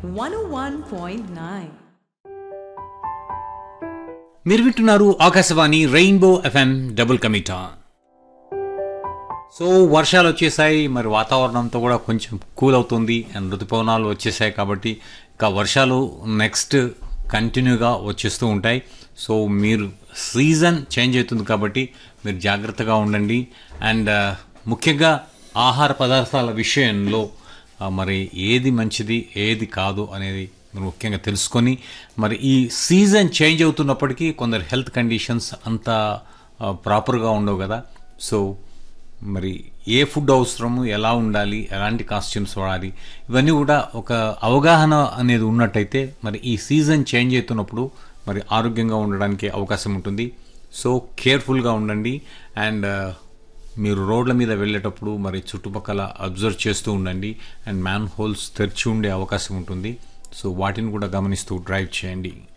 101.9. మీరు వింటున్నారు Akashvani rainbow FM double కమిటా సో వర్షాలు వచ్చేసాయి మరి వాతావరణంతో కూడా కొంచెం కూల్ అవుతుంది అండ్ ఋతుపవనాలు వచ్చేసాయి కాబట్టి ఇంకా వర్షాలు నెక్స్ట్ కంటిన్యూగా వచ్చేస్తూ ఉంటాయి సో మీరు సీజన్ చేంజ్ అవుతుంది కాబట్టి మీరు జాగ్రత్తగా ఉండండి అండ్ ముఖ్యంగా ఆహార పదార్థాల విషయంలో ఆ, మరి ఏది మంచిది ఏది కాదు అనేది మీరు ముఖ్యంగా తెలుసుకొని మరి ఈ సీజన్ చేంజ్ అవుతున్నప్పటికీ కొందరు హెల్త్ కండిషన్స్ అంత ప్రాపర్గా ఉండవు కదా సో మరి ఏ ఫుడ్ అవసరము ఎలా ఉండాలి ఎలాంటి కాస్ట్యూమ్స్ వాడాలి ఇవన్నీ కూడా ఒక అవగాహన అనేది ఉన్నట్టయితే మరి ఈ సీజన్ చేంజ్ అవుతున్నప్పుడు మరి ఆరోగ్యంగా ఉండడానికి అవకాశం ఉంటుంది సో కేర్ఫుల్గా ఉండండి అండ్ మీరు రోడ్ల మీద వెళ్ళేటప్పుడు మరి చుట్టుపక్కల అబ్జర్వ్ చేస్తూ ఉండండి అండ్ మ్యాన్ హోల్స్ తెరిచి ఉండే అవకాశం ఉంటుంది సో వాటిని కూడా గమనిస్తూ డ్రైవ్ చేయండి